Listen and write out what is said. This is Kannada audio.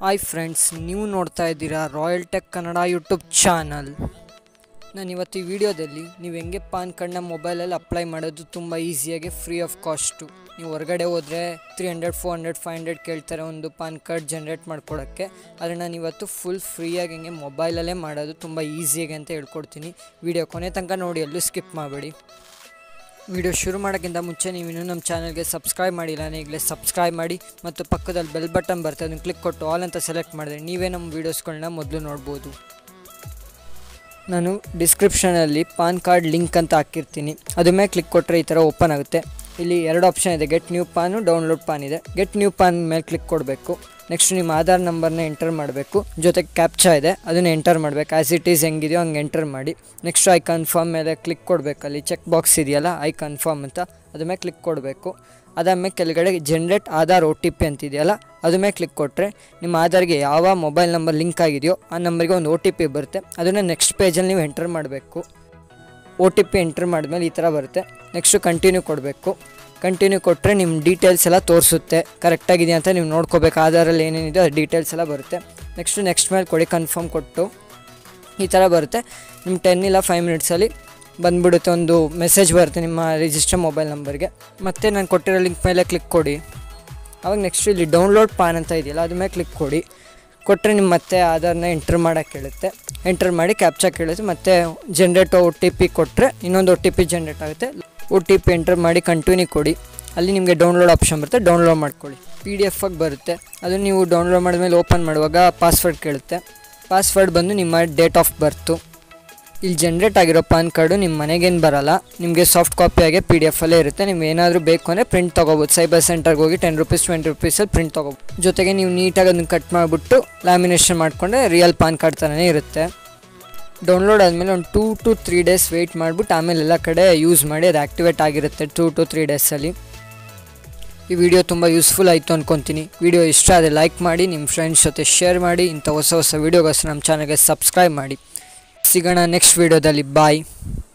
ಹಾಯ್ ಫ್ರೆಂಡ್ಸ್ ನೀವು ನೋಡ್ತಾ ಇದ್ದೀರಾ Royal Tech Kannada YouTube channel ನಾನು ಇವತ್ತು ಈ ವಿಡಿಯೋದಲ್ಲಿ ನೀವು ಹೆಂಗೆ ಪಾನ್ ಕಾರ್ಡ್ನ ಮೊಬೈಲಲ್ಲಿ ಅಪ್ಲೈ ಮಾಡೋದು ತುಂಬ ಈಸಿಯಾಗಿ ಫ್ರೀ ಆಫ್ ಕಾಸ್ಟು ನೀವು ಹೊರಗಡೆ ಹೋದರೆ three hundred four hundred five hundred ಕೇಳ್ತಾರೆ ಒಂದು ಪಾನ್ ಕಾರ್ಡ್ ಜನ್ರೇಟ್ ಮಾಡ್ಕೊಡೋಕ್ಕೆ ಆದರೆ ನಾನು ಇವತ್ತು ಫುಲ್ ಫ್ರೀಯಾಗಿ ಹೆಂಗೆ ಮೊಬೈಲಲ್ಲೇ ಮಾಡೋದು ತುಂಬ ಈಸಿಯಾಗಿ ಅಂತ ಹೇಳ್ಕೊಡ್ತೀನಿ ವಿಡಿಯೋ ಕೊನೆ ತನಕ ನೋಡಿ ಎಲ್ಲೂ ಸ್ಕಿಪ್ ಮಾಡಬೇಡಿ ವಿಡಿಯೋ ಶುರು ಮಾಡೋಕ್ಕಿಂತ ಮುಂಚೆ ನೀವು ಇನ್ನೂ ನಮ್ಮ ಚಾನಲ್ಗೆ ಸಬ್ಸ್ಕ್ರೈಬ್ ಮಾಡಿಲ್ಲ ನಾನು ಈಗಲೇ ಸಬ್ಸ್ಕ್ರೈಬ್ ಮಾಡಿ ಮತ್ತು ಪಕ್ಕದಲ್ಲಿ ಬೆಲ್ ಬಟನ್ ಬರ್ತದೆ ಅದನ್ನು ಕ್ಲಿಕ್ ಕೊಟ್ಟು ಆಲ್ ಅಂತ ಸೆಲೆಕ್ಟ್ ಮಾಡಿದ್ರೆ ನೀವೇ ನಮ್ಮ ವೀಡಿಯೋಸ್ಗಳನ್ನ ಮೊದಲು ನೋಡ್ಬೋದು ನಾನು ಡಿಸ್ಕ್ರಿಪ್ಷನಲ್ಲಿ ಪಾನ್ ಕಾರ್ಡ್ ಲಿಂಕ್ ಅಂತ ಹಾಕಿರ್ತೀನಿ ಅದ್ರ ಮೇಲೆ ಕ್ಲಿಕ್ ಕೊಟ್ಟರೆ ಈ ಥರ ಓಪನ್ ಆಗುತ್ತೆ ಇಲ್ಲಿ ಎರಡು ಆಪ್ಷನ್ ಇದೆ get new PAN download PAN ಇದೆ ಗೆಟ್ ನ್ಯೂ ಪಾನ್ ಮೇಲೆ ಕ್ಲಿಕ್ ಕೊಡಬೇಕು ನೆಕ್ಸ್ಟ್ ನಿಮ್ಮ ಆಧಾರ್ ನಂಬರ್ನ ಎಂಟರ್ ಮಾಡಬೇಕು ಜೊತೆಗೆ ಕ್ಯಾಪ್ಚಾ ಇದೆ ಅದನ್ನು ಎಂಟರ್ ಮಾಡಬೇಕು ಆ್ಯಸ್ ಇಟ್ ಈಸ್ ಹೆಂಗಿದೆಯೋ ಹಂಗೆ ಎಂಟರ್ ಮಾಡಿ ನೆಕ್ಸ್ಟ್ ಐ ಕನ್ಫರ್ಮ್ ಮೇಲೆ ಕ್ಲಿಕ್ ಕೊಡಬೇಕು ಅಲ್ಲಿ ಚೆಕ್ ಬಾಕ್ಸ್ ಇದೆಯಲ್ಲ ಐ ಕನ್ಫರ್ಮ್ ಅಂತ ಅದ್ರ ಮೇಲೆ ಕ್ಲಿಕ್ ಕೊಡಬೇಕು ಅದಾದಮೇಲೆ ಕೆಳಗಡೆ generate Aadhaar O T P ಅಂತಿದೆಯಲ್ಲ ಅದ್ರ ಮೇಲೆ ಕ್ಲಿಕ್ ಕೊಟ್ಟರೆ ನಿಮ್ಮ ಆಧಾರ್ಗೆ ಯಾವ ಮೊಬೈಲ್ ನಂಬರ್ ಲಿಂಕ್ ಆಗಿದೆಯೋ ಆ ನಂಬರ್ಗೆ ಒಂದು ಒ ಟಿ ಪಿ ಬರುತ್ತೆ ಅದನ್ನು ನೆಕ್ಸ್ಟ್ ಪೇಜಲ್ಲಿ ನೀವು ಎಂಟರ್ ಮಾಡಬೇಕು ಒ ಟಿ ಪಿ ಎಂಟ್ರ್ ಮಾಡಿದ್ಮೇಲೆ ಈ ಥರ ಬರುತ್ತೆ ನೆಕ್ಸ್ಟು ಕಂಟಿನ್ಯೂ ಕೊಡಬೇಕು ಕಂಟಿನ್ಯೂ ಕೊಟ್ಟರೆ ನಿಮ್ಮ ಡೀಟೇಲ್ಸ್ ಎಲ್ಲ ತೋರಿಸುತ್ತೆ ಕರೆಕ್ಟಾಗಿದೆಯಾ ಅಂತ ನೀವು ನೋಡ್ಕೋಬೇಕು ಆಧಾರಲ್ಲಿ ಏನೇನಿದೆ ಅದು ಡೀಟೇಲ್ಸ್ ಎಲ್ಲ ಬರುತ್ತೆ ನೆಕ್ಸ್ಟು ನೆಕ್ಸ್ಟ್ ಮೇಲೆ ಕೊಡಿ ಕನ್ಫರ್ಮ್ ಕೊಟ್ಟು ಈ ಥರ ಬರುತ್ತೆ ನಿಮ್ಮ ಟೆನ್ ಇಲ್ಲ ಫೈವ್ ಮಿನಿಟ್ಸಲ್ಲಿ ಬಂದ್ಬಿಡುತ್ತೆ ಒಂದು ಮೆಸೇಜ್ ಬರುತ್ತೆ ನಿಮ್ಮ ರಿಜಿಸ್ಟರ್ ಮೊಬೈಲ್ ನಂಬರ್ಗೆ ಮತ್ತು ನಾನು ಕೊಟ್ಟಿರೋ ಲಿಂಕ್ ಮೇಲೆ ಕ್ಲಿಕ್ ಕೊಡಿ ಅವಾಗ ನೆಕ್ಸ್ಟ್ ಇಲ್ಲಿ ಡೌನ್ಲೋಡ್ ಪಾನ್ ಅಂತ ಇದೆಯಲ್ಲ ಅದ್ರ ಮೇಲೆ ಕ್ಲಿಕ್ ಕೊಡಿ ಕೊಟ್ಟರೆ ನಿಮ್ಮ ಮತ್ತೆ ಆಧಾರ್ನ ಎಂಟ್ರ್ ಮಾಡೋಕ್ಕೆ ಕೇಳುತ್ತೆ ಎಂಟ್ರ್ ಮಾಡಿ ಕ್ಯಾಪ್ಚಾ ಕೇಳುತ್ತೆ ಮತ್ತು ಜನ್ರೇಟ್ ಒ ಟಿ ಪಿ ಕೊಟ್ಟರೆ ಇನ್ನೊಂದು ಒ ಟಿ ಪಿ ಜನ್ರೇಟ್ ಆಗುತ್ತೆ ಒ ಟಿ ಪಿ ಎಂಟ್ರ್ ಮಾಡಿ ಕಂಟಿನ್ಯೂ ಕೊಡಿ ಅಲ್ಲಿ ನಿಮಗೆ ಡೌನ್ಲೋಡ್ ಆಪ್ಷನ್ ಬರುತ್ತೆ ಡೌನ್ಲೋಡ್ ಮಾಡ್ಕೊಳ್ಳಿ ಪಿ ಡಿ ಎಫ್ ಆಗಿ ಬರುತ್ತೆ ಅದು ನೀವು ಡೌನ್ಲೋಡ್ ಮಾಡಿದ್ಮೇಲೆ ಓಪನ್ ಮಾಡುವಾಗ ಪಾಸ್ವರ್ಡ್ ಕೇಳುತ್ತೆ ಪಾಸ್ವರ್ಡ್ ಬಂದು ನಿಮ್ಮ ಡೇಟ್ ಆಫ್ ಬರ್ತು ಇಲ್ಲಿ ಜನ್ರೇಟ್ ಆಗಿರೋ ಪಾನ್ ಕಾರ್ಡು ನಿಮ್ಮ ಮನೆಗೇನು ಬರಲ್ಲ ನಿಮಗೆ ಸಾಫ್ಟ್ ಕಾಪಿಯಾಗೆ ಪಿ ಡಿ ಎಫಲ್ಲೇ ಇರುತ್ತೆ ನೀವು ಏನಾದರೂ ಬೇಕು ಅಂದರೆ ಪ್ರಿಂಟ್ ತೊಗೋಬೋದು ಸೈಬರ್ ಸೆಂಟರ್ಗೆ ಹೋಗಿ ಟೆನ್ ರುಪೀಸ್ ಟ್ವೆಂಟಿ ರುಪೀಸಲ್ಲಿ ಪ್ರಿಂಟ್ ತೊಗೋಬೋದು ಜೊತೆಗೆ ನೀವು ನೀಟಾಗಿ ಅದನ್ನು ಕಟ್ ಮಾಡಿಬಿಟ್ಟು ಲ್ಯಾಮಿನೇಷನ್ ಮಾಡಿಕೊಂಡ್ರೆ ರಿಯಲ್ ಪಾನ್ ಕಾರ್ಡ್ ಥರನೇ ಇರುತ್ತೆ ಡೌನ್ಲೋಡ್ ಆದಮೇಲೆ ಒಂದು two to three days wait ಮಾಡಿಬಿಟ್ಟು ಆಮೇಲೆ ಎಲ್ಲ ಕಡೆ ಯೂಸ್ ಮಾಡಿ ಅದು ಆ್ಯಕ್ಟಿವೇಟ್ ಆಗಿರುತ್ತೆ ಟೂ ಟು ತ್ರೀ ಡೇಸಲ್ಲಿ ಈ ವಿಡಿಯೋ ತುಂಬ ಯೂಸ್ಫುಲ್ ಆಯಿತು ಅಂದ್ಕೊತೀನಿ ವಿಡಿಯೋ ಇಷ್ಟ ಆದರೆ ಲೈಕ್ ಮಾಡಿ ನಿಮ್ಮ ಫ್ರೆಂಡ್ಸ್ ಜೊತೆ ಶೇರ್ ಮಾಡಿ ಇಂಥ ಹೊಸ ಹೊಸ ವೀಡಿಯೋಗೋಸ್ಕರ ನಮ್ಮ ಚಾನಲ್ಗೆ ಸಬ್ಸ್ಕ್ರೈಬ್ ಮಾಡಿ ಸಿಗೋಣ ನೆಕ್ಸ್ಟ್ ವೀಡಿಯೋದಲ್ಲಿ ಬಾಯ್